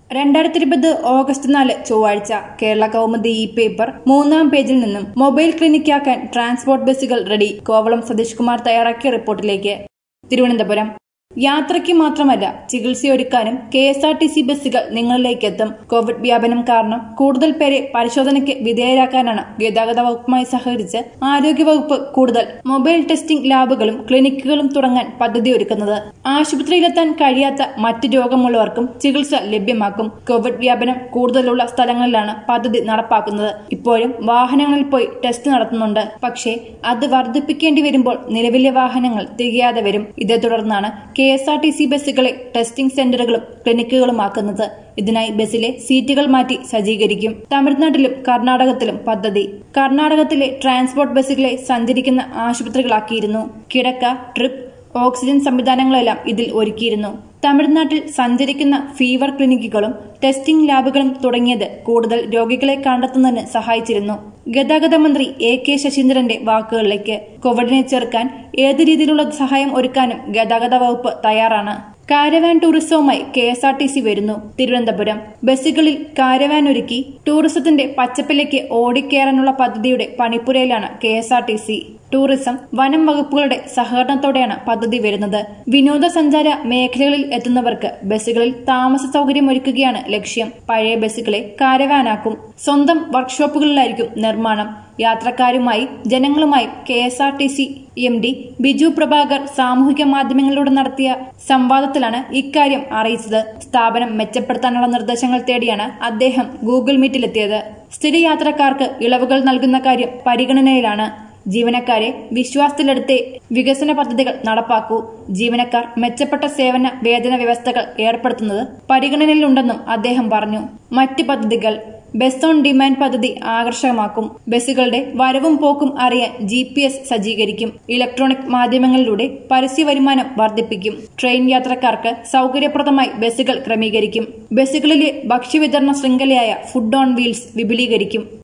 രണ്ടായിരത്തി ഇരുപത് ഓഗസ്റ്റ് നാല് ചൊവ്വാഴ്ച കേരള കൗമുദി ഈ പേപ്പർ മൂന്നാം പേജിൽ നിന്നും മൊബൈൽ ക്ലിനിക്കാക്കാൻ ട്രാൻസ്പോർട്ട് ബസ്സുകൾ റെഡി കോവളം സതീഷ് കുമാർ തയ്യാറാക്കിയ റിപ്പോർട്ടിലേക്ക് തിരുവനന്തപുരം യാത്രയ്ക്ക് മാത്രമല്ല ചികിത്സയൊരുക്കാനും K S R T C ബസ്സുകൾ നിങ്ങളിലേക്ക് എത്തും കോവിഡ് വ്യാപനം കാരണം കൂടുതൽ പേരെ പരിശോധനയ്ക്ക് വിധേയരാക്കാനാണ് ഗതാഗത വകുപ്പുമായി സഹകരിച്ച് ആരോഗ്യവകുപ്പ് കൂടുതൽ മൊബൈൽ ടെസ്റ്റിംഗ് ലാബുകളും ക്ലിനിക്കുകളും തുടങ്ങാൻ പദ്ധതി ഒരുക്കുന്നത് ആശുപത്രിയിലെത്താൻ കഴിയാത്ത മറ്റ് രോഗമുള്ളവർക്കും ചികിത്സ ലഭ്യമാക്കും കോവിഡ് വ്യാപനം കൂടുതലുള്ള സ്ഥലങ്ങളിലാണ് പദ്ധതി നടപ്പാക്കുന്നത് ഇപ്പോഴും വാഹനങ്ങളിൽ പോയി ടെസ്റ്റ് നടത്തുന്നുണ്ട് പക്ഷേ അത് വർദ്ധിപ്പിക്കേണ്ടി വരുമ്പോൾ നിലവിലെ വാഹനങ്ങൾ തികയാതെ വരും ഇതേ തുടർന്നാണ് K S R T C ബസ്സുകളെ ടെസ്റ്റിംഗ് സെന്ററുകളും ക്ലിനിക്കുകളുമാക്കുന്നത് ഇതിനായി ബസ്സിലെ സീറ്റുകൾ മാറ്റി സജ്ജീകരിക്കും തമിഴ്നാട്ടിലും കർണാടകത്തിലും പദ്ധതി കർണാടകത്തിലെ ട്രാൻസ്പോർട്ട് ബസ്സുകളെ സഞ്ചരിക്കുന്ന ആശുപത്രികളാക്കിയിരുന്നു കിടക്ക ട്രിപ്പ് ഓക്സിജൻ സംവിധാനങ്ങളെല്ലാം ഇതിൽ ഒരുക്കിയിരുന്നു തമിഴ്നാട്ടിൽ സഞ്ചരിക്കുന്ന ഫീവർ ക്ലിനിക്കുകളും ടെസ്റ്റിംഗ് ലാബുകളും തുടങ്ങിയത് കൂടുതൽ രോഗികളെ കണ്ടെത്തുന്നതിന് സഹായിച്ചിരുന്നു ഗതാഗത മന്ത്രി എ കെ ശശീന്ദ്രന്റെ വാക്കുകളിലേക്ക് കോവിഡിനെ ചെറുക്കാൻ ഏത് രീതിയിലുള്ള സഹായം ഒരുക്കാനും ഗതാഗത വകുപ്പ് തയ്യാറാണ് കാരവാൻ ടൂറിസവുമായി K S R T C വരുന്നു തിരുവനന്തപുരം ബസ്സുകളിൽ കാരവാൻ ഒരുക്കി ടൂറിസത്തിന്റെ പച്ചപ്പിലേക്ക് ഓടിക്കേറാനുള്ള പദ്ധതിയുടെ പണിപ്പുരയിലാണ് K S R T C tourism വനം വകുപ്പുകളുടെ സഹകരണത്തോടെയാണ് പദ്ധതി വരുന്നത് വിനോദസഞ്ചാര മേഖലകളിൽ എത്തുന്നവർക്ക് ബസ്സുകളിൽ താമസ സൗകര്യം ഒരുക്കുകയാണ് ലക്ഷ്യം പഴയ ബസ്സുകളെ കാരവാനാക്കും സ്വന്തം വർക്ക്ഷോപ്പുകളിലായിരിക്കും നിർമ്മാണം യാത്രക്കാരുമായി ജനങ്ങളുമായി K S R T C M D Biju Prabhakar സാമൂഹിക മാധ്യമങ്ങളിലൂടെ നടത്തിയ സംവാദത്തിലാണ് ഇക്കാര്യം അറിയിച്ചത് സ്ഥാപനം മെച്ചപ്പെടുത്താനുള്ള നിർദ്ദേശങ്ങൾ തേടിയാണ് അദ്ദേഹം ഗൂഗിൾ മീറ്റിലെത്തിയത് സ്ഥിര യാത്രക്കാർക്ക് ഇളവുകൾ നൽകുന്ന കാര്യം പരിഗണനയിലാണ് ജീവനക്കാരെ വിശ്വാസത്തിലെടുത്തേ വികസന പദ്ധതികൾ നടപ്പാക്കൂ ജീവനക്കാർ മെച്ചപ്പെട്ട സേവന വേതന വ്യവസ്ഥകൾ ഏർപ്പെടുത്തുന്നത് പരിഗണനയിലുണ്ടെന്നും അദ്ദേഹം പറഞ്ഞു മറ്റ് പദ്ധതികൾ ബസ് ഓൺ ഡിമാൻഡ് പദ്ധതി ആകർഷകമാക്കും ബസ്സുകളുടെ വരവും പോക്കും അറിയാൻ ജി പി എസ് സജ്ജീകരിക്കും ഇലക്ട്രോണിക് മാധ്യമങ്ങളിലൂടെ പരസ്യ വരുമാനം വർദ്ധിപ്പിക്കും ട്രെയിൻ യാത്രക്കാർക്ക് സൗകര്യപ്രദമായി ബസ്സുകൾ ക്രമീകരിക്കും ബസ്സുകളിലെ ഭക്ഷ്യവിതരണ ശൃംഖലയായ ഫുഡ് ഓൺ വീൽസ് വിപുലീകരിക്കും